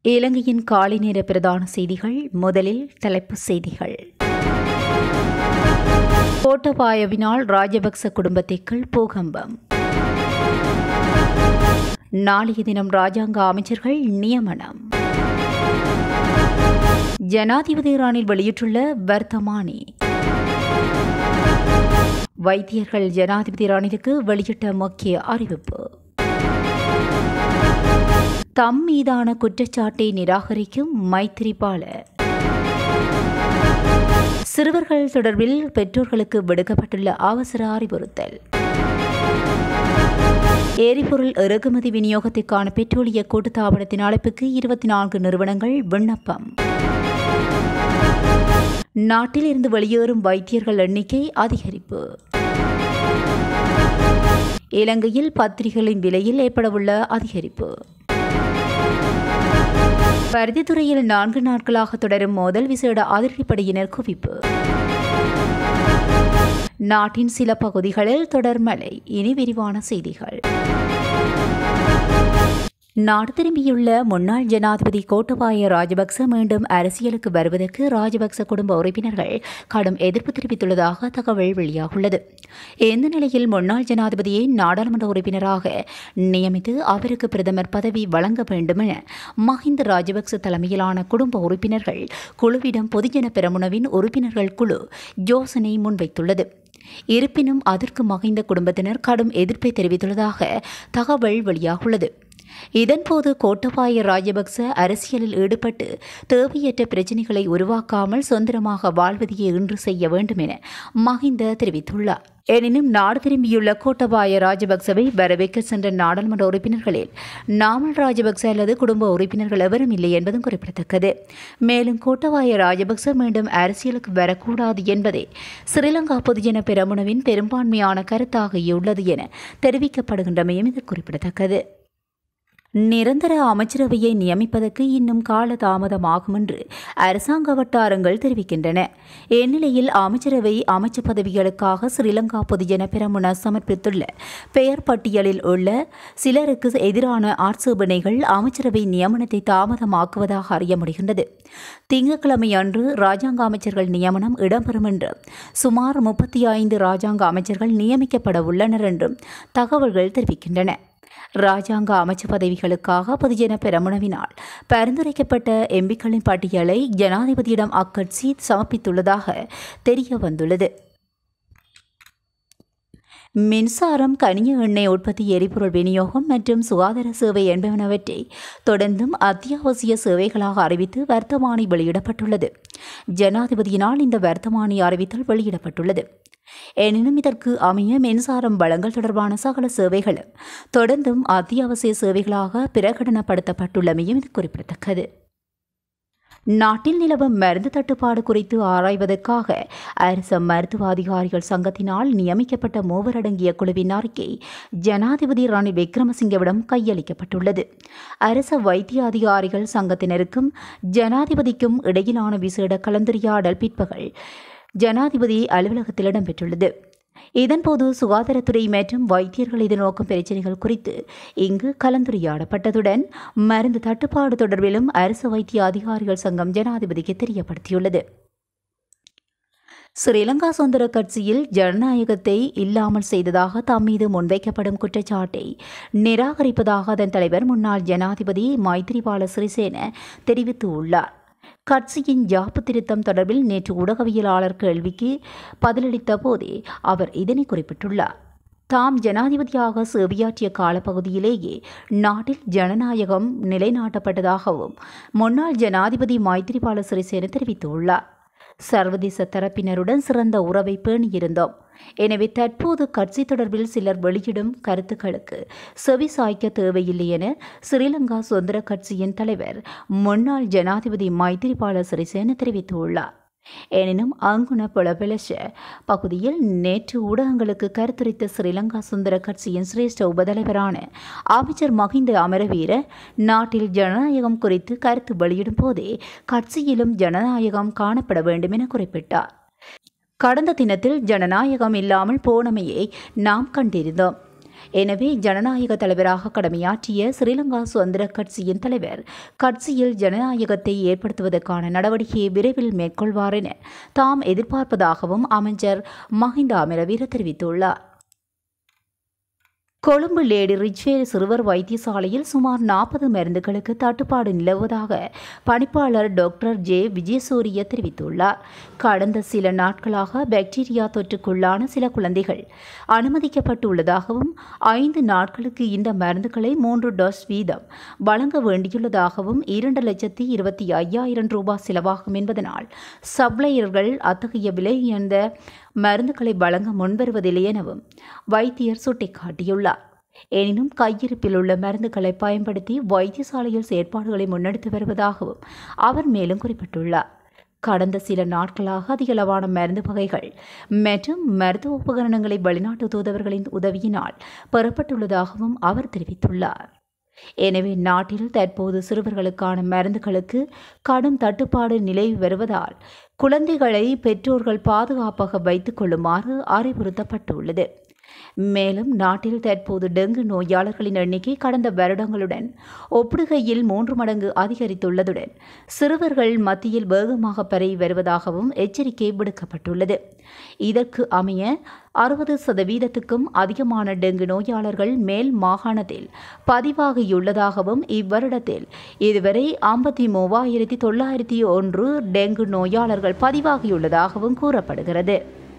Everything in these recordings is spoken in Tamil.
இலங்கையின் காலை நேர பிரதான செய்திகள் முதலில் தலைப்புச் செய்திகள் கோட்டபாயவினால் ராஜபக்ச குடும்பத்திற்குள் பூகம்பம் நாளைய தினம் ராஜாங்க அமைச்சர்கள் நியமனம் ஜனாதிபதி ராணில் வெளியிட்டுள்ள வர்த்தமானி வைத்தியர்கள் ஜனாதிபதி ராணிலுக்கு வெளியிட்ட முக்கிய அறிவிப்பு தம் மீதான குற்றச்சாட்டை நிராகரிக்கும் மைத்திரிபால சிறுவர்கள் தொடர்பில் பெற்றோர்களுக்கு விடுக்கப்பட்டுள்ள அவசர அறிவுறுத்தல் எரிபொருள் இறக்குமதி விநியோகத்திற்கான பெட்ரோலிய கூட்டுத்தாபனத்தின் அழைப்புக்கு இருபத்தி நான்கு நிறுவனங்கள் விண்ணப்பம் நாட்டில் இருந்து வெளியேறும் வைத்தியர்கள் எண்ணிக்கை அதிகரிப்பு இலங்கையில் பத்திரிகைகளின் விலையில் ஏற்படவுள்ள அதிகரிப்பு பருத்தித்துறையில் நான்கு நாட்களாக தொடரும் மோதல் விசேட அதிரடிப்படையினர் குவிப்பு நாட்டின் சில பகுதிகளில் தொடர் மழை இனி விரிவான செய்திகள் நாடு திரும்பியுள்ள முன்னாள் ஜனாதிபதி கோட்டபாய ராஜபக்ச மீண்டும் அரசியலுக்கு வருவதற்கு ராஜபக்ச குடும்ப உறுப்பினர்கள் கடும் எதிர்ப்பு தெரிவித்துள்ளதாக தகவல் வெளியாகுள்ளது இந்த நிலையில் முன்னாள் ஜனாதிபதியை நாடாளுமன்ற உறுப்பினராக நியமித்து அவருக்கு பிரதமர் பதவி வழங்க வேண்டும் என மஹிந்த ராஜபக்ச தலைமையிலான குடும்ப உறுப்பினர்கள் குழுவிடம் பொதுஜன பெரமுனவின் உறுப்பினர்கள் குழு யோசனை முன்வைத்துள்ளது இருப்பினும் அதற்கு மகிந்த குடும்பத்தினர் கடும் எதிர்ப்பை தெரிவித்துள்ளதாக தகவல் வெளியாகுள்ளது இதன்போது கோட்டபாய ராஜபக்ச அரசியலில் ஈடுபட்டு தேவையற்ற பிரச்சினைகளை உருவாக்காமல் சுதந்திரமாக வாழ்வதையே இன்று செய்ய வேண்டும் என மஹிந்த தெரிவித்துள்ளார் எனினும் நாடு திரும்பியுள்ள கோட்டபாய ராஜபக்சவை வரவேற்க சென்ற நாடாளுமன்ற உறுப்பினர்களில் நாமல் ராஜபக்ச அல்லது குடும்ப உறுப்பினர்கள் எவரும் இல்லை என்பதும் குறிப்பிடத்தக்கது மேலும் கோட்டபாய ராஜபக்ச மீண்டும் அரசியலுக்கு வரக்கூடாது என்பதே ஸ்ரீலங்கா பொதுஜன பெரமுனவின் பெரும்பான்மையான கருத்தாக உள்ளது என தெரிவிக்கப்படுகின்றமையும் இது குறிப்பிடத்தக்கது நிரந்தர அமைச்சரவையை நியமிப்பதற்கு இன்னும் கால தாமதமாகும் என்று அரசாங்க வட்டாரங்கள் தெரிவிக்கின்றன இந்நிலையில் அமைச்சரவை அமைச்சு பதவிகளுக்காக ஸ்ரீலங்கா பொதுஜன பெரமுன சமர்ப்பித்துள்ள பெயர் பட்டியலில் உள்ள சிலருக்கு எதிரான ஆட்சேபனைகள் அமைச்சரவை நியமனத்தை தாமதமாக்குவதாக அறிய முடிகின்றது திங்கட்கிழமை அன்று ராஜாங்க அமைச்சர்கள் நியமனம் இடம்பெறும் என்றும் சுமார் முப்பத்தி ஐந்து ராஜாங்க அமைச்சர்கள் நியமிக்கப்பட உள்ளனர் என்றும் தகவல்கள் தெரிவிக்கின்றன ராஜாங்க அமைச்சு பதவிகளுக்காக பொதுஜன பெரமுனவினால் பரிந்துரைக்கப்பட்ட எம்பிக்களின் பட்டியலை ஜனாதிபதியிடம் அக்கட்சி சமர்ப்பித்துள்ளதாக தெரிய வந்துள்ளது மின்சாரம் கனிய எண்ணெய் உற்பத்தி எரிபொருள் விநியோகம் மற்றும் சுகாதார சேவை என்பனவற்றை தொடர்ந்தும் அத்தியாவசிய சேவைகளாக அறிவித்து வர்த்தமானி வெளியிடப்பட்டுள்ளது ஜனாதிபதியினால் இந்த வர்த்தமானி அறிவித்தல் வெளியிடப்பட்டுள்ளது எனினும் இதற்கு அமைய மின்சாரம் வழங்கல் தொடர்பான சகல சேவைகளும் தொடர்ந்தும் அத்தியாவசிய சேவைகளாக பிரகடனப்படுத்தப்பட்டுள்ளமையும் இது குறிப்பிடத்தக்கது நாட்டில் நிலவும் மருந்து தட்டுப்பாடு குறித்து ஆராய்வதற்காக அரச மருத்துவ அதிகாரிகள் சங்கத்தினால் நியமிக்கப்பட்ட மூவர் அடங்கிய குழுவின் அறிக்கை ஜனாதிபதி ரணில் விக்ரமசிங்கவிடம் கையளிக்கப்பட்டுள்ளது அரச வைத்திய அதிகாரிகள் சங்கத்தினருக்கும் ஜனாதிபதிக்கும் இடையிலான விசேட கலந்துரையாடல் பிற்பகல் ஜனாதிபதி அலுவலகத்தில் இடம்பெற்றுள்ளது இதன்போது சுகாதாரத்துறை மற்றும் வைத்தியர்கள் எதிர்நோக்கும் பிரச்சினைகள் குறித்து இங்கு கலந்துரையாடப்பட்டதுடன் மருந்து தட்டுப்பாடு தொடர்பிலும் அரசு வைத்திய அதிகாரிகள் சங்கம் ஜனாதிபதிக்கு தெரியப்படுத்தியுள்ளது ஸ்ரீலங்கா சுதந்திர கட்சியில் ஜனநாயகத்தை இல்லாமல் செய்ததாக தம் மீது முன்வைக்கப்படும் குற்றச்சாட்டை நிராகரிப்பதாக அதன் தலைவர் முன்னாள் ஜனாதிபதி மைத்ரிபால சிறிசேன தெரிவித்துள்ளார் கட்சியின் ஜாப்பு திருத்தம் தொடர்பில் நேற்று ஊடகவியலாளர் கேள்விக்கு பதிலளித்த போதே அவர் இதனை குறிப்பிட்டுள்ளார் தாம் ஜனாதிபதியாக சேவையாற்றிய காலப்பகுதியிலேயே நாட்டில் ஜனநாயகம் நிலைநாட்டப்பட்டதாகவும் முன்னாள் ஜனாதிபதி மைத்ரிபால சிறிசேன தெரிவித்துள்ளார் சர்வதேச தரப்பினருடன் சிறந்த உறவை பேணியிருந்தோம் எனவே தற்போது கட்சி தொடர்பில் சிலர் வெளியிடும் கருத்துக்களுக்கு செவி சாய்க்க தேவையில்லை என ஸ்ரீலங்கா சுதந்திர கட்சியின் தலைவர் முன்னாள் ஜனாதிபதி மைத்திரிபால சிறிசேன தெரிவித்துள்ளார் எனினும் அங்குண புலபெலஷ பகுதியில் நேற்று ஊடகங்களுக்கு கருத்துரைத்த ஸ்ரீலங்கா சுந்தர கட்சியின் சிரேஷ்ட உபதலைவரான அமைச்சர் மஹிந்த அமரவீர நாட்டில் ஜனநாயகம் குறித்து கருத்து வெளியிடும் போதே கட்சியிலும் ஜனநாயகம் காணப்பட வேண்டும் என குறிப்பிட்டார் கடந்த தினத்தில் ஜனநாயகம் இல்லாமல் போனமையை நாம் கண்டிருந்தோம் எனவே ஜனநாயக தலைவராக கடமையாற்றிய ஸ்ரீலங்கா சுதந்திர கட்சியின் தலைவர் கட்சியில் ஜனநாயகத்தை ஏற்படுத்துவதற்கான நடவடிக்கையை விரைவில் மேற்கொள்வார் என தாம் எதிர்பார்ப்பதாகவும் அமைச்சர் மஹிந்த அமரவீர தெரிவித்துள்ளார் கொழும்பு லேடி ரிச்வேல் சிறுவர் வைத்தியசாலையில் சுமார் நாற்பது மருந்துகளுக்கு தட்டுப்பாடு நிலவுவதாக பணிப்பாளர் டாக்டர் ஜே விஜயசூரிய தெரிவித்துள்ளார் கடந்த சில நாட்களாக பாக்டீரியா தொற்றுக்குள்ளான சில குழந்தைகள் அனுமதிக்கப்பட்டுள்ளதாகவும் ஐந்து நாட்களுக்கு இந்த மருந்துகளை மூன்று டோஸ் வீதம் வழங்க வேண்டியுள்ளதாகவும் இரண்டு லட்சத்தி இருபத்தி ஐயாயிரம் ரூபாய் செலவாகும் என்பதனால் சப்ளையர்கள் அத்தகைய விலை என்ற மருந்துகளை வழங்க முன்வருவதில்லை எனவும் வைத்தியர் சுட்டிக்காட்டியுள்ளார் எனினும் கையிருப்பில் உள்ள மருந்துகளை பயன்படுத்தி வைத்தியசாலையில் செயற்பாடுகளை முன்னெடுத்து வருவதாகவும் அவர் மேலும் குறிப்பிட்டுள்ளார் கடந்த சில நாட்களாக அதிகளவான மருந்து வகைகள் மற்றும் மருத்துவ உபகரணங்களை வெளிநாட்டு தூதவர்களின் உதவியினால் பெறப்பட்டுள்ளதாகவும் அவர் தெரிவித்துள்ளார் எனவே நாட்டில் தற்போது சிறுவர்களுக்கான மருந்துகளுக்கு கடும் தட்டுப்பாடு நிலவி வருவதால் குழந்தைகளை பெற்றோர்கள் பாதுகாப்பாக வைத்துக் கொள்ளுமாறு அறிவுறுத்தப்பட்டுள்ளது மேலும் நாட்டில் தற்போது டெங்கு நோயாளர்களின் எண்ணிக்கை கடந்த வருடங்களுடன் ஒப்பிடுகையில் மூன்று மடங்கு அதிகரித்துள்ளதுடன் சிறுவர்கள் மத்தியில் வேகமாக பரவி வருவதாகவும் எச்சரிக்கை விடுக்கப்பட்டுள்ளது இதற்கு அமைய அறுபது சதவீதத்துக்கும் அதிகமான டெங்கு நோயாளர்கள் மேல் மாகாணத்தில் பதிவாகியுள்ளதாகவும் இவ்வருடத்தில் இதுவரை ஐம்பத்தி மூவாயிரத்தி தொள்ளாயிரத்தி ஒன்று டெங்கு நோயாளர்கள் பதிவாகியுள்ளதாகவும் கூறப்படுகிறது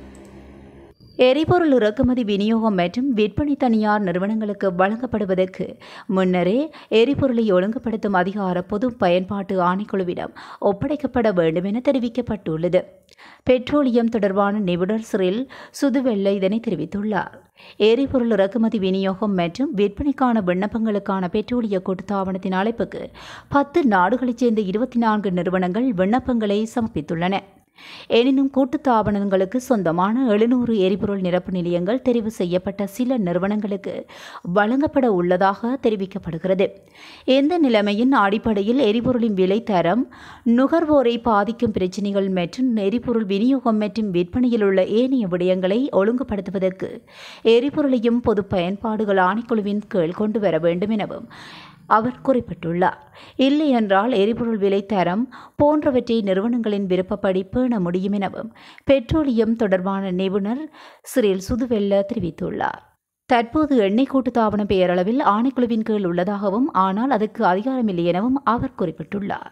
எரிபொருள் இறக்குமதி விநியோகம் மற்றும் விற்பனை தனியார் நிறுவனங்களுக்கு வழங்கப்படுவதற்கு முன்னரே எரிபொருளை ஒழுங்குபடுத்தும் அதிகார பொது பயன்பாட்டு ஆணைக்குழுவிடம் ஒப்படைக்கப்பட வேண்டும் என தெரிவிக்கப்பட்டுள்ளது பெட்ரோலியம் தொடர்பான நிபுணர் சிறில் சுதுவெல்ல இதனை தெரிவித்துள்ளார் எரிபொருள் இறக்குமதி விநியோகம் மற்றும் விற்பனைக்கான விண்ணப்பங்களுக்கான பெட்ரோலிய கூட்டுத்தாபனத்தின் அழைப்புக்கு பத்து நாடுகளைச் சேர்ந்த இருபத்தி நான்கு நிறுவனங்கள் விண்ணப்பங்களை சமர்ப்பித்துள்ளன எனினும் கூட்டுத்தாபனங்களுக்கு சொந்தமான எழுநூறு எரிபொருள் நிரப்பு நிலையங்கள் தெரிவு செய்யப்பட்ட சில நிறுவனங்களுக்கு வழங்கப்பட உள்ளதாக தெரிவிக்கப்படுகிறது இந்த நிலைமையின் அடிப்படையில் எரிபொருளின் விலை தரம் நுகர்வோரை பாதிக்கும் பிரச்சினைகள் மற்றும் எரிபொருள் விநியோகம் மற்றும் விற்பனையில் உள்ள ஏனைய விடயங்களை ஒழுங்குபடுத்துவதற்கு எரிபொருளையும் பொது பயன்பாடுகள் ஆணைக்குழுவின் கீழ் கொண்டு வர வேண்டும் எனவும் அவர் குறிப்பிட்டுள்ளார் இல்லை என்றால் எரிபொருள் விலை தரம் போன்றவற்றை நிறுவனங்களின் விருப்பப்படி பேண முடியும் எனவும் பெட்ரோலியம் தொடர்பான நிபுணர் சிறில் சுதுவெல்ல தெரிவித்துள்ளார் தற்போது எண்ணெய் கூட்டுத்தாபன பெயரளவில் ஆணைக்குழுவின் கீழ் உள்ளதாகவும் ஆனால் அதற்கு அதிகாரமில்லை எனவும் அவர் குறிப்பிட்டுள்ளார்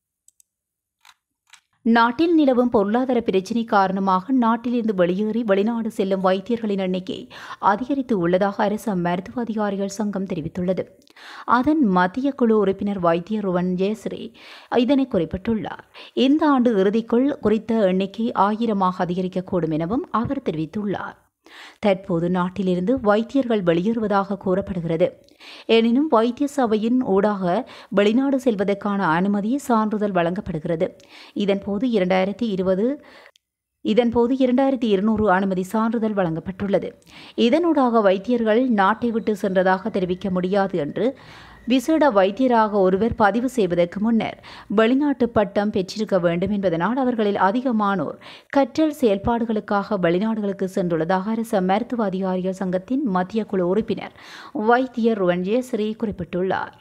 நாட்டில் நிலவும் பொருளாதார பிரச்சினை காரணமாக நாட்டிலிருந்து வெளியேறி வெளிநாடு செல்லும் வைத்தியர்களின் எண்ணிக்கை அதிகரித்து உள்ளதாக அரசு மருத்துவ அதிகாரிகள் சங்கம் தெரிவித்துள்ளது அதன் மத்திய குழு உறுப்பினர் வைத்தியர் ருவன் ஜெயஸ்ரீ இதனை குறிப்பிட்டுள்ளார் இந்த ஆண்டு இறுதிக்குள் குறித்த எண்ணிக்கை ஆயிரமாக அதிகரிக்கக்கூடும் எனவும் அவர் தெரிவித்துள்ளார் தற்போது நாட்டிலிருந்து வைத்தியர்கள் வெளியேறுவதாக கூறப்படுகிறது எனினும் வைத்திய சபையின் ஊடாக வெளிநாடு செல்வதற்கான அனுமதி சான்றிதழ் வழங்கப்படுகிறது இதன்போது இரண்டாயிரத்தி இருபது இதன்போது இரண்டாயிரத்தி இருநூறு அனுமதி சான்றிதழ் வழங்கப்பட்டுள்ளது இதனூடாக வைத்தியர்கள் நாட்டை விட்டு சென்றதாக தெரிவிக்க முடியாது என்று விசேட வைத்தியராக ஒருவர் பதிவு செய்வதற்கு முன்னர் வெளிநாட்டு பட்டம் பெற்றிருக்க வேண்டும் என்பதனால் அவர்களில் அதிகமானோர் கற்றல் செயல்பாடுகளுக்காக வெளிநாடுகளுக்கு சென்றுள்ளதாக அரசு மருத்துவ அதிகாரிகள் சங்கத்தின் மத்திய குழு உறுப்பினர் வைத்தியர் ருவன்ஜேஸ்ரீ குறிப்பிட்டுள்ளார்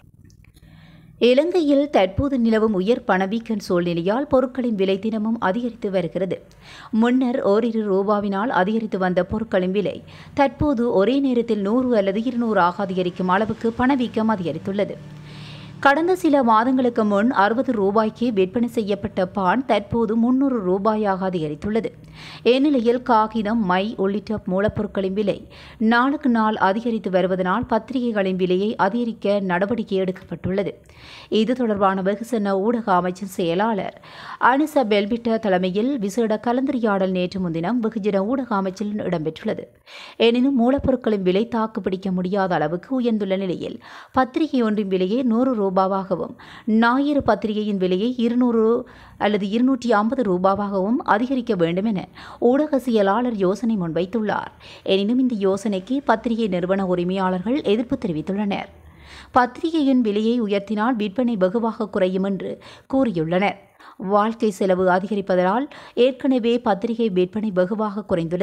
இலங்கையில் தற்போது நிலவும் உயர் பணவீக்க சூழ்நிலையால் பொருட்களின் விலை தினமும் அதிகரித்து வருகிறது முன்னர் ஓரிரு ரூபாவினால் அதிகரித்து வந்த பொருட்களின் விலை தற்போது ஒரே நேரத்தில் நூறு அல்லது இருநூறாக அதிகரிக்கும் அளவுக்கு பணவீக்கம் அதிகரித்துள்ளது கடந்த சில மாதங்களுக்கு முன் அறுபது ரூபாய்க்கு விற்பனை செய்யப்பட்ட பான் தற்போது முன்னூறு ரூபாயாக அதிகரித்துள்ளது இந்நிலையில் காகிதம் மை உள்ளிட்ட மூலப்பொருட்களின் விலை நாளுக்கு நாள் அதிகரித்து வருவதனால் பத்திரிகைகளின் விலையை அதிகரிக்க நடவடிக்கை எடுக்கப்பட்டுள்ளது இது தொடர்பான வெகுசன ஊடக அமைச்சின் செயலாளர் அனிசா பெல்பிட்ட தலைமையில் விசேட கலந்துரையாடல் நேற்று முன்தினம் வெகுஜன ஊடக அமைச்சில் இடம்பெற்றுள்ளது எனினும் மூலப்பொருட்களின் விலை தாக்குப்பிடிக்க முடியாத அளவுக்கு உயர்ந்துள்ள நிலையில் பத்திரிகை ஒன்றின் விலையை நூறு ரூபாவாகவும் ஞாயிறு பத்திரிகையின் விலையை இருநூறு அல்லது இருநூற்றி ஐம்பது ரூபாவாகவும் அதிகரிக்க வேண்டும் என ஊடக செயலாளர் யோசனை முன்வைத்துள்ளார் எனினும் இந்த யோசனைக்கு பத்திரிகை நிறுவன உரிமையாளர்கள் எதிர்ப்பு தெரிவித்துள்ளனர் பத்திரிகையின் விலையை உயர்த்தினால் விற்பனை வெகுவாக குறையும் என்று கூறியுள்ளனர் வாழ்க்கை செலவு அதிகரிப்பதனால் ஏற்கனவே பத்திரிகை விற்பனை வெகுவாக குறைந்துள்ளது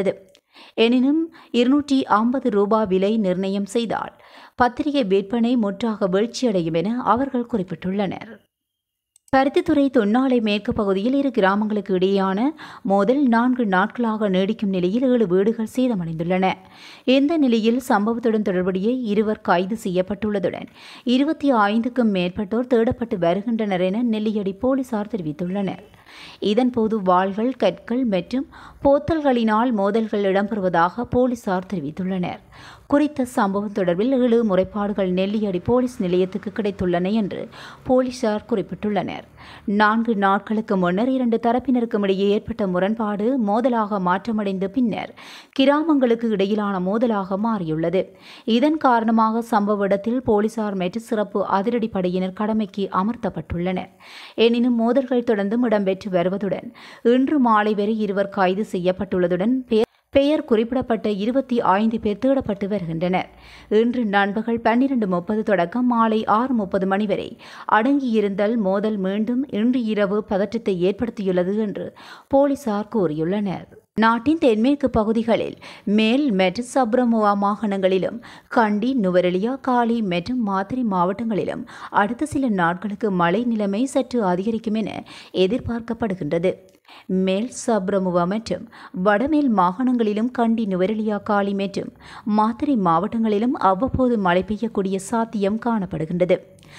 எனினும் இருநூற்றி ஐம்பது ரூபாய் விலை நிர்ணயம் செய்தால் பத்திரிகை விற்பனை முற்றாக வீழ்ச்சியடையும் என அவர்கள் குறிப்பிட்டுள்ளனர் பருத்தித்துறை தொன்னாலை மேற்கு பகுதியில் இரு கிராமங்களுக்கு இடையேயான மோதல் நான்கு நாட்களாக நீடிக்கும் நிலையில் ஏழு வீடுகள் சேதமடைந்துள்ளன இந்த நிலையில் சம்பவத்துடன் தொடர்புடைய இருவர் கைது செய்யப்பட்டுள்ளதுடன் இருபத்தி ஐந்துக்கும் மேற்பட்டோர் தேடப்பட்டு வருகின்றனர் என நெல்லியடி போலீசார் தெரிவித்துள்ளனர் இதன்போது வாள்கள் கற்கள் மற்றும் போத்தல்களினால் மோதல்கள் இடம்பெறுவதாக போலீசார் தெரிவித்துள்ளனர் குறித்த சம்பவம் தொடர்பில் ஏழு முறைப்பாடுகள் நெல்லியடி போலீஸ் நிலையத்துக்கு கிடைத்துள்ளன என்று போலீசார் குறிப்பிட்டுள்ளனர் நான்கு நாட்களுக்கு முன்னர் இரண்டு தரப்பினருக்கும் இடையே ஏற்பட்ட முரண்பாடு மோதலாக மாற்றமடைந்த பின்னர் கிராமங்களுக்கு இடையிலான மோதலாக மாறியுள்ளது இதன் காரணமாக சம்பவ இடத்தில் போலீசார் மற்றும் சிறப்பு அதிரடிப்படையினர் கடமைக்கு அமர்த்தப்பட்டுள்ளனர் எனினும் மோதல்கள் தொடர்ந்தும் இடம்பெற்று வருவதுடன் இன்று மாலை வரை இருவர் கைது செய்யப்பட்டுள்ளதுடன் பெயர் பெயர் குறிப்பிடப்பட்ட இருபத்தி ஐந்து பேர் தேடப்பட்டு வருகின்றனர் இன்று நண்பகல் பன்னிரண்டு முப்பது தொடக்கம் மாலை ஆறு முப்பது மணி வரை அடங்கியிருந்தல் மோதல் மீண்டும் இன்று இரவு பதற்றத்தை ஏற்படுத்தியுள்ளது என்று போலீசார் கூறியுள்ளனர் நாட்டின் தென்மேற்கு பகுதிகளில் மேல் மற்றும் சப்ரமுவா மாகாணங்களிலும் கண்டி நுவரெலியா காலி மற்றும் மாத்திரை மாவட்டங்களிலும் அடுத்த சில நாட்களுக்கு மழை நிலைமை சற்று அதிகரிக்கும் என எதிர்பார்க்கப்படுகின்றது மேல் சப்ரமுவா மற்றும் வடமேல் மாகாணங்களிலும் கண்டி நுவரெலியா காலி மற்றும் மாத்திரை மாவட்டங்களிலும் அவ்வப்போது மழை பெய்யக்கூடிய சாத்தியம் காணப்படுகின்றது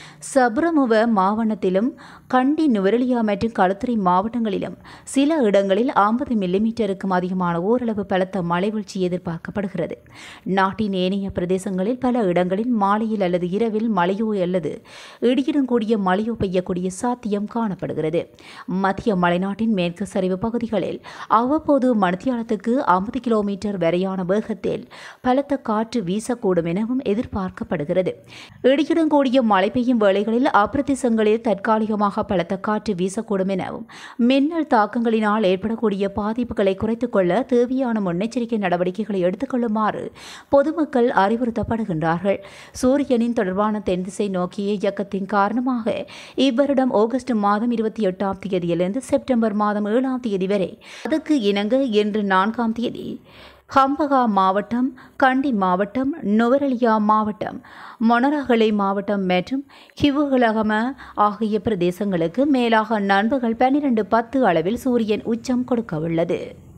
சப்ரமுவ மாவட்டத்திலும் கண்டி நுவரெலியா மற்றும் களுத்துறை மாவட்டங்களிலும் சில இடங்களில் ஐம்பது மில்லிமீட்டருக்கும் அதிகமான ஓரளவு பலத்த மழை வீழ்ச்சி எதிர்பார்க்கப்படுகிறது நாட்டின் ஏனைய பிரதேசங்களில் பல இடங்களில் மாலையில் அல்லது இரவில் மழையோ அல்லது இடியுடன் கூடிய மழையோ பெய்யக்கூடிய சாத்தியம் காணப்படுகிறது மத்திய மலைநாட்டின் மேற்கு சரிவு பகுதிகளில் அவ்வப்போது மணித்தியாலத்துக்கு ஐம்பது கிலோமீட்டர் வரையான வேகத்தில் பலத்த காற்று வீசக்கூடும் எனவும் எதிர்பார்க்கப்படுகிறது இடியுடன் கூடிய மழை பெய்யும் வேளைகளில் அப்பிரதேசங்களில் தற்காலிகமாக பலத்த காற்று வீசக்கூடும் எனவும் மின்னல் தாக்கங்களினால் ஏற்படக்கூடிய பாதிப்புகளை குறைத்துக் கொள்ள தேவையான முன்னெச்சரிக்கை நடவடிக்கைகளை எடுத்துக்கொள்ளுமாறு பொதுமக்கள் அறிவுறுத்தப்படுகின்றார்கள் சூரியனின் தொடர்பான தென்திசை நோக்கிய இயக்கத்தின் காரணமாக இவ்வருடம் ஆகஸ்ட் மாதம் இருபத்தி எட்டாம் தேதியிலிருந்து செப்டம்பர் மாதம் ஏழாம் தேதி வரை அதுக்கு இணங்க இன்று நான்காம் தேதி ஹம்பகா மாவட்டம் கண்டி மாவட்டம் நுவரெலியா மாவட்டம் மொனரகலை மாவட்டம் மற்றும் ஹிவுகலகம ஆகிய பிரதேசங்களுக்கு மேலாக நண்பகல் பன்னிரண்டு பத்து அளவில் சூரியன் உச்சம் கொடுக்கவுள்ளது